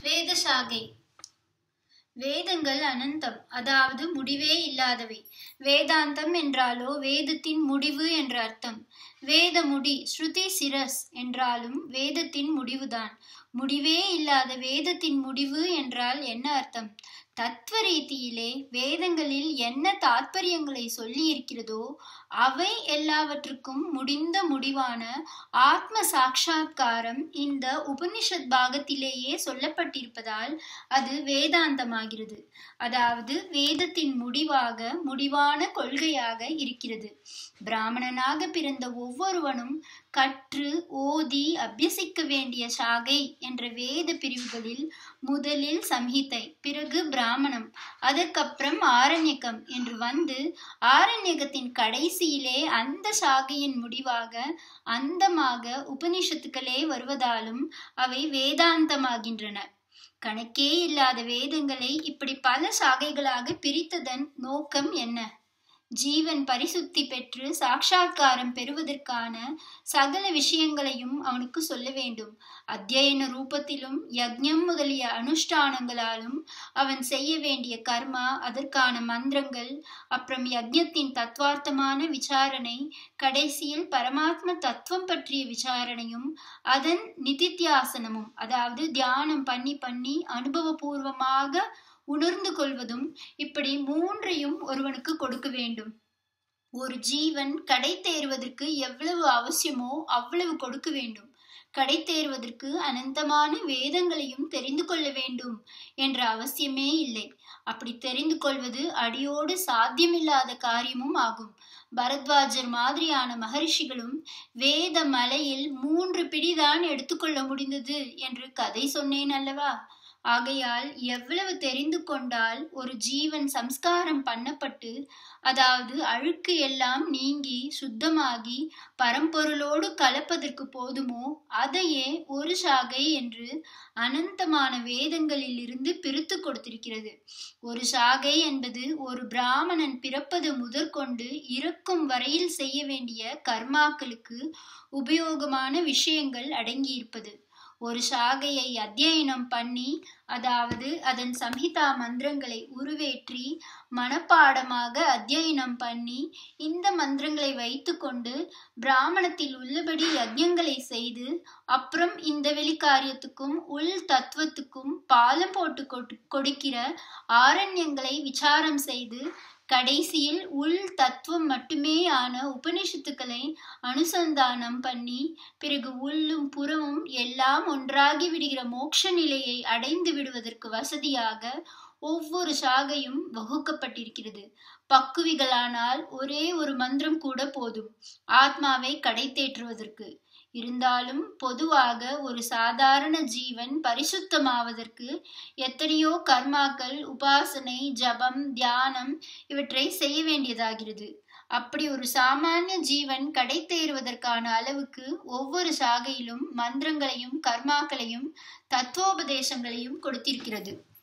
வேதசாகை வேதங்கள் அனந்தம் அதாவது முடிவே இல்லாதவை வேதாந்தம் என்றாலோ வேதத்தின் முடிவு என்ற அர்த்தம் வேத முடி ஸ்ருதி சிரஸ் என்றாலும் வேதத்தின் முடிவுதான் முடிவே இல்லாத வேதத்தின் முடிவு என்றால் என்ன அர்த்தம் தத்துவ ரீதியிலே வேதங்களில் என்ன தாத்பரியங்களை சொல்லி இருக்கிறதோ அவை எல்லாவற்றுக்கும் முடிந்த முடிவான ஆத்ம சாட்சா்காரம் இந்த உபனிஷத் பாகத்திலேயே சொல்லப்பட்டிருப்பதால் அது வேதாந்தமாகிறது அதாவது வேதத்தின் முடிவாக முடிவான கொள்கையாக இருக்கிறது பிராமணனாக பிறந்த ஒவ்வொருவனும் கற்று ஓதி அபியசிக்க வேண்டிய சாகை என்ற வேத பிரிவுகளில் முதலில் சம்ஹிதை பிறகு பிராமணம் அதற்கப்புறம் ஆரண்யகம் என்று வந்து ஆரண்யகத்தின் கடைசியிலே அந்த சாகையின் முடிவாக அந்தமாக உபனிஷத்துக்களே வருவதாலும் அவை வேதாந்தமாகின்றன கணக்கே இல்லாத வேதங்களை இப்படி பல சாகைகளாக பிரித்ததன் நோக்கம் என்ன ஜீவன் பரிசுத்தி பெற்று சாட்சா்காரம் பெறுவதற்கான சகல விஷயங்களையும் அவனுக்கு சொல்ல வேண்டும் அத்தியன ரூபத்திலும் யக்ஞம் முதலிய அனுஷ்டானங்களாலும் அவன் செய்ய வேண்டிய கர்மா அதற்கான மந்திரங்கள் அப்புறம் யக்ஞத்தின் தத்வார்த்தமான விசாரணை கடைசியில் பரமாத்ம தத்துவம் பற்றிய விசாரணையும் அதன் நிதித்தியாசனமும் அதாவது தியானம் பண்ணி பண்ணி அனுபவபூர்வமாக உணர்ந்து கொள்வதும் இப்படி மூன்றையும் ஒருவனுக்கு கொடுக்க வேண்டும் ஒரு ஜீவன் கடை தேர்வதற்கு எவ்வளவு அவசியமோ அவ்வளவு கொடுக்க வேண்டும் கடை தேர்வதற்கு அனந்தமான வேதங்களையும் தெரிந்து கொள்ள வேண்டும் என்ற அவசியமே இல்லை அப்படி தெரிந்து கொள்வது அடியோடு சாத்தியமில்லாத காரியமும் ஆகும் பரத்வாஜர் மாதிரியான மகரிஷிகளும் வேத மலையில் மூன்று பிடிதான் எடுத்துக்கொள்ள முடிந்தது என்று கதை சொன்னேன் அல்லவா ஆகையால் எவ்வளவு தெரிந்து கொண்டால் ஒரு ஜீவன் சம்ஸ்காரம் பண்ணப்பட்டு அதாவது அழுக்கு எல்லாம் நீங்கி சுத்தமாகி பரம்பொருளோடு கலப்பதற்கு போதுமோ அதையே ஒரு சாகை என்று அனந்தமான வேதங்களில் இருந்து பிரித்து கொடுத்திருக்கிறது ஒரு சாகை என்பது ஒரு பிராமணன் பிறப்பது முதற்கொண்டு இறக்கும் வரையில் செய்ய வேண்டிய கர்மாக்களுக்கு உபயோகமான விஷயங்கள் அடங்கியிருப்பது ஒரு சாகையை அத்தியனம் பண்ணி அதாவது அதன் சம்ஹிதா மந்திரங்களை உருவேற்றி மனப்பாடமாக அத்தியனம் பண்ணி இந்த மந்திரங்களை வைத்துக்கொண்டு பிராமணத்தில் உள்ளபடி யஜ்யங்களை செய்து அப்புறம் இந்த வெளிக்காரியத்துக்கும் உள் தத்துவத்துக்கும் பாலம் போட்டு கொடுக்கிற ஆரண்யங்களை விசாரம் செய்து கடைசியில் உள் தத்துவம் மட்டுமே ஆன உபனிஷத்துக்களை அனுசந்தானம் பண்ணி பிறகு உள்ளும் புறமும் எல்லாம் ஒன்றாகி விடுகிற மோட்ச நிலையை அடைந்து விடுவதற்கு வசதியாக ஒவ்வொரு சாகையும் வகுக்கப்பட்டிருக்கிறது பக்குவிகளானால் ஒரே ஒரு மந்திரம் கூட போதும் ஆத்மாவை கடை தேற்றுவதற்கு இருந்தாலும் பொதுவாக ஒரு சாதாரண ஜீவன் பரிசுத்தமாவதற்கு எத்தனையோ கர்மாக்கள் உபாசனை ஜபம் தியானம் இவற்றை செய்ய வேண்டியதாகிறது அப்படி ஒரு சாமானிய ஜீவன் கடை தேறுவதற்கான அளவுக்கு ஒவ்வொரு சாகையிலும் மந்திரங்களையும் கர்மாக்களையும் தத்துவோபதேசங்களையும் கொடுத்திருக்கிறது